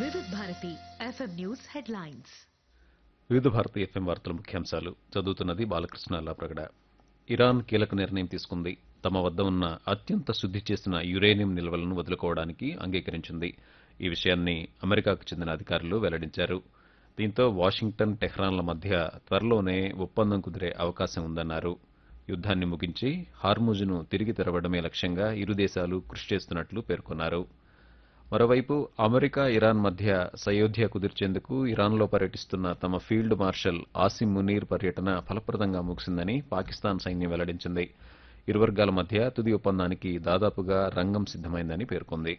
వివిధ Bharati FM news headlines వివిధ Bharati FM వార్తల ముఖ్యాంశాలు చదువుతున్నది బాలకృష్ణ లాప్రగడ ఇరాన్ కీలక నిర్ణయం తీసుకుంది తమ వద్ద ఉన్న అత్యంత శుద్ధి చేసిన యురేనియం నిల్వలను వదులుకోవడానికి అంగీకరించింది ఈ విషయాన్ని అమెరికాకు చెందిన అధికారులు వెల్లడించారు దీంతో వాషింగ్టన్ టెహ్రాన్ల మధ్య త్వరలోనే ఒప్పందం కుదిరే అవకాశం ఉందన్నారు యుద్ధాన్ని ముగించి హార్ముజును తిరిగి తెరవడమే లక్ష్యంగా ఇరు దేశాలు కృషి చేస్తున్నట్లు పేర్కొన్నారు మరోవైపు అమెరికా ఇరాన్ మధ్య సయోధ్య కుదిర్చేందుకు ఇరాన్లో పర్యటిస్తున్న తమ ఫీల్డ్ మార్షల్ ఆసిమ్ మునీర్ పర్యటన ఫలప్రదంగా ముగిసిందని పాకిస్తాన్ సైన్యం వెల్లడించింది ఇరు వర్గాల మధ్య తుది ఒప్పందానికి దాదాపుగా రంగం సిద్దమైందని పేర్కొంది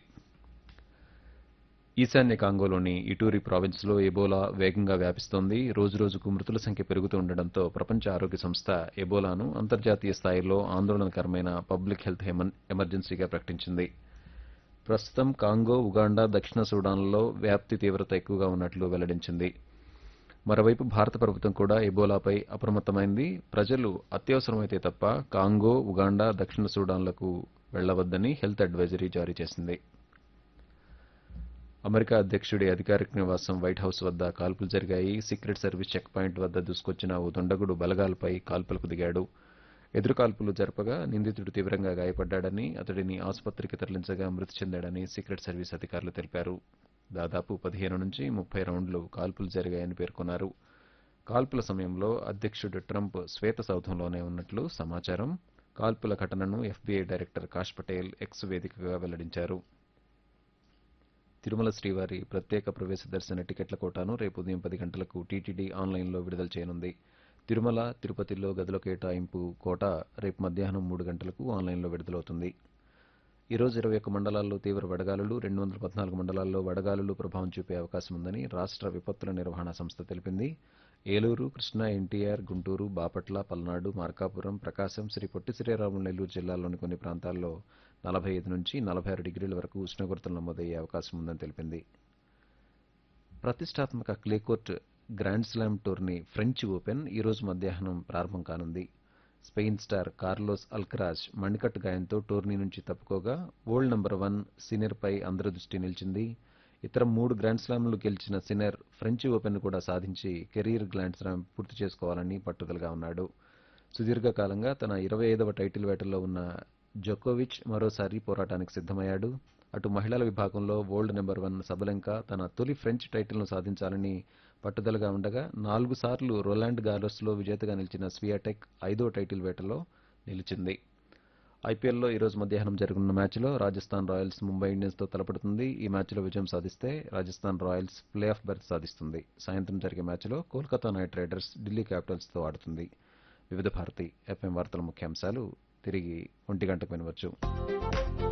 ఈశాన్య కాంగోలోని ఇటూరి ప్రావిన్స్లో ఎబోలా వేగంగా వ్యాపిస్తోంది రోజురోజుకు మృతుల సంఖ్య పెరుగుతూ ఉండడంతో ప్రపంచ ఆరోగ్య సంస్థ ఎబోలాను అంతర్జాతీయ స్థాయిలో ఆందోళనకరమైన పబ్లిక్ హెల్త్ ఎమన్- ఎమర్జెన్సీగా ప్రకటించింది ప్రస్తుతం కాంగో ఉగాండా దక్షిణ సూడాన్లలో వ్యాప్తి తీవ్రత ఎక్కువగా ఉన్నట్లు వెల్లడించింది మరోవైపు భారత ప్రభుత్వం కూడా ఎబోలాపై అప్రమత్తమైంది ప్రజలు అత్యవసరమైతే తప్ప కాంగో ఉగాండా దక్షిణ సూడాన్లకు వెళ్లవద్దని హెల్త్ అడ్వైజరీ జారీ చేసింది అమెరికా అధ్యక్షుడి అధికారిక నివాసం వైట్ హౌస్ వద్ద కాల్పులు జరిగాయి సీక్రెట్ సర్వీస్ చెక్ పాయింట్ వద్ద దూసుకొచ్చిన ఓ దుండగుడు బలగాలపై కాల్పులకు దిగాడు ఎదురు కాల్పులు జరపగా నిందితుడు తీవ్రంగా గాయపడ్డాడని అతడిని ఆసుపత్రికి తరలించగా మృతి చెందాడని సీక్రెట్ సర్వీస్ అధికారులు తెలిపారు దాదాపు పదిహేను నుంచి ముప్పై రౌండ్లు కాల్పులు జరిగాయని పేర్కొన్నారు కాల్పుల సమయంలో అధ్యక్షుడు ట్రంప్ శ్వేత సౌధంలోనే ఉన్నట్లు సమాచారం కాల్పుల ఘటనను FBI director Kash Patel X వేదికగా వెల్లడించారు తిరుమల శ్రీవారి ప్రత్యేక ప్రవేశ దర్శన టికెట్ల కోటాను రేపు ఉదయం పది గంటలకు టీటీడీ ఆన్లైన్లో విడుదల చేయనుంది తిరుమల తిరుపతిలో గదుల కేటాయింపు కోట రేపు మధ్యాహ్నం మూడు గంటలకు ఆన్లైన్లో విడుదలవుతుంది ఈ రోజు ఇరవై ఒక్క మండలాల్లో తీవ్ర వడగాలులు రెండు వందల పద్నాలుగు మండలాల్లో వడగాలులు ప్రభావం చూపే అవకాశం ఉందని రాష్ట్ర విపత్తుల నిర్వహణ సంస్థ తెలిపింది ఏలూరు కృష్ణా ఎన్టీఆర్ గుంటూరు బాపట్ల పల్నాడు మార్కాపురం ప్రకాశం శ్రీ పొట్టి శ్రీరాములు నెల్లూరు జిల్లాల్లోని కొన్ని ప్రాంతాల్లో నలభై ఐదు నుంచి నలభై ఆరు డిగ్రీల వరకు ఉష్ణోగ్రతలు నమోదయ్యే అవకాశం ఉందని తెలిపింది ప్రతిష్టాత్మక క్లే కోర్ట్ గ్రాండ్ స్లామ్ టోర్నీ ఫ్రెంచ్ ఓపెన్ ఈ రోజు మధ్యాహ్నం ప్రారంభం కానుంది స్పెయిన్ స్టార్ కార్లోస్ అల్కరాజ్ మణికట్టు గాయంతో టోర్నీ నుంచి తప్పుకోగా వరల్డ్ నంబర్ వన్ సినెర్పై అందరి దృష్టి నిలిచింది ఇతర మూడు గ్రాండ్ స్లామ్లు గెలిచిన సినెర్ ఫ్రెంచ్ ఓపెన్ కూడా సాధించి కెరీర్ గ్రాండ్ స్లామ్ పూర్తి చేసుకోవాలని పట్టుదలగా ఉన్నాడు సుదీర్ఘకాలంగా తన ఇరవై ఐదవ టైటిల్ వేటలో ఉన్న జోకోవిచ్ మరోసారి పోరాటానికి సిద్ధమయ్యాడు అటు మహిళల విభాగంలో వరల్డ్ నెంబర్ వన్ సబలెంకా తన తొలి ఫ్రెంచ్ టైటిల్ను సాధించాలని పట్టుదలగా ఉండగా నాలుగు సార్లు రొలాండ్ గార్లస్లో విజేతగా నిలిచిన స్వియాటెక్ ఐదో టైటిల్ వేటలో నిలిచింది ఐపీఎల్లో ఈరోజు మధ్యాహ్నం జరగనున్న మ్యాచ్లో రాజస్థాన్ రాయల్స్ ముంబై ఇండియన్స్తో తలపడుతుంది ఈ మ్యాచ్లో విజయం సాధిస్తే Rajasthan royals play off berth సాధిస్తుంది సాయంత్రం జరిగే మ్యాచ్లో కోల్కతా నైట్ రైడర్స్ ఢిల్లీ క్యాపిటల్స్తో ఆడుతుంది వివిధ భారతి ఎఫ్ఎం వార్తల ముఖ్యాంశాలు తిరిగి ఒంటి గంటకు వినవచ్చు